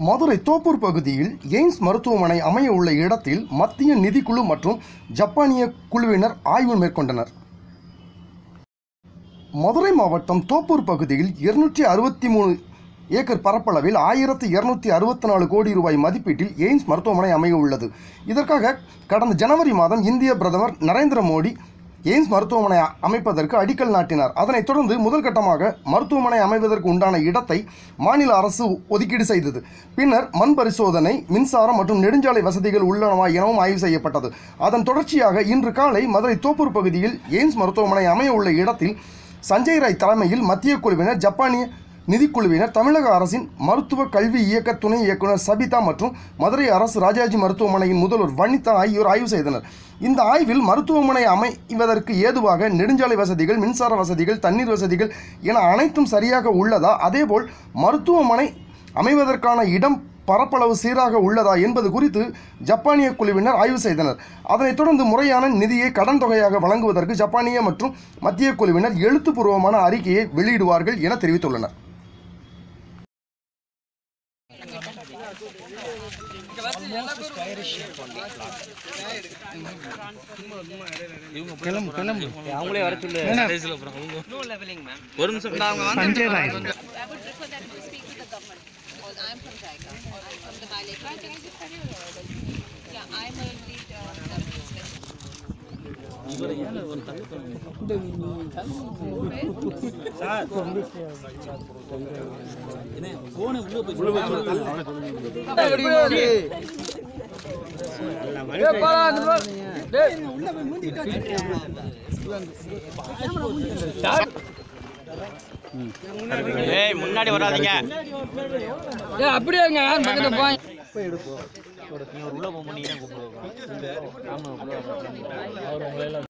மதுரை தோப்பூர் பகுதியில் எய்ம்ஸ் மருத்துவமனை அமைய உள்ள இடத்தில் மத்திய நிதிக்குழு மற்றும் ஜப்பானிய குழுவினர் ஆய்வு மேற்கொண்டனர் மதுரை மாவட்டம் தோப்பூர் பகுதியில் இருநூற்றி அறுபத்தி மூணு ஏக்கர் பரப்பளவில் ஆயிரத்தி இருநூத்தி அறுபத்தி நாலு கோடி ரூபாய் மதிப்பீட்டில் எய்ம்ஸ் மருத்துவமனை அமைய உள்ளது இதற்காக கடந்த ஜனவரி மாதம் இந்திய பிரதமர் நரேந்திர மோடி எய்ம்ஸ் மருத்துவமனை அ- அமைப்பதற்கு அடிக்கல் நாட்டினார் அதனைத் தொடர்ந்து முதல் கட்டமாக மருத்துவமனை அமைவதற்கு உண்டான இடத்தை மாநில அரசு ஒதுக்கீடு செய்தது பின்னர் மண் பரிசோதனை மின்சாரம் மற்றும் நெடுஞ்சாலை வசதிகள் உள்ளனவா எனவும் ஆய்வு செய்யப்பட்டது அதன் தொடர்ச்சியாக இன்று காலை மதுரை தோப்பூர் பகுதியில் எய்ம்ஸ் மருத்துவமனை அமைய உள்ள இடத்தில் சஞ்சய் ராய் தலைமையில் மத்திய குழுவினர் ஜப்பானிய நிதிக்குழுவினர் தமிழக அரசின் மருத்துவ கல்வி இயக்க துணை இயக்குனர் சபிதா மற்றும் மதுரை அரசு ராஜாஜி மருத்துவமனையின் முதல்வர் வனிதா ஆகியோர் ஆய்வு செய்தனர் இந்த ஆய்வில் மருத்துவமனை அமைவதற்கு ஏதுவாக நெடுஞ்சாலை வசதிகள் மின்சார வசதிகள் தண்ணீர் வசதிகள் என அனைத்தும் சரியாக உள்ளதா அதேபோல் மருத்துவமனை அமைவதற்கான இடம் பரப்பளவு சீராக உள்ளதா என்பது குறித்து ஜப்பானிய குழுவினர் ஆய்வு செய்தனர் அதனைத் தொடர்ந்து முறையான நிதியை கடன் தொகையாக வழங்குவதற்கு ஜப்பானிய மற்றும் மத்திய குழுவினர் எழுத்துப்பூர்வமான அறிக்கையை வெளியிடுவார்கள் என தெரிவித்துள்ளனர் அவங்களே வர சொல்லு கடைசியில் அப்புறம் அவங்க ஒரு நிமிஷம் இந்த அவங்க வந்து I would prefer them to speak to the government. Or I'm from Jaiga. Or I'm from the Valley. Can I just tell you? Yeah, I'm a lead uh, government specialist. ஏய் முன்னாடி வராதீங்க அப்படியே அங்க யார் பக்கத்துல போய் உள்ள போக முடியும்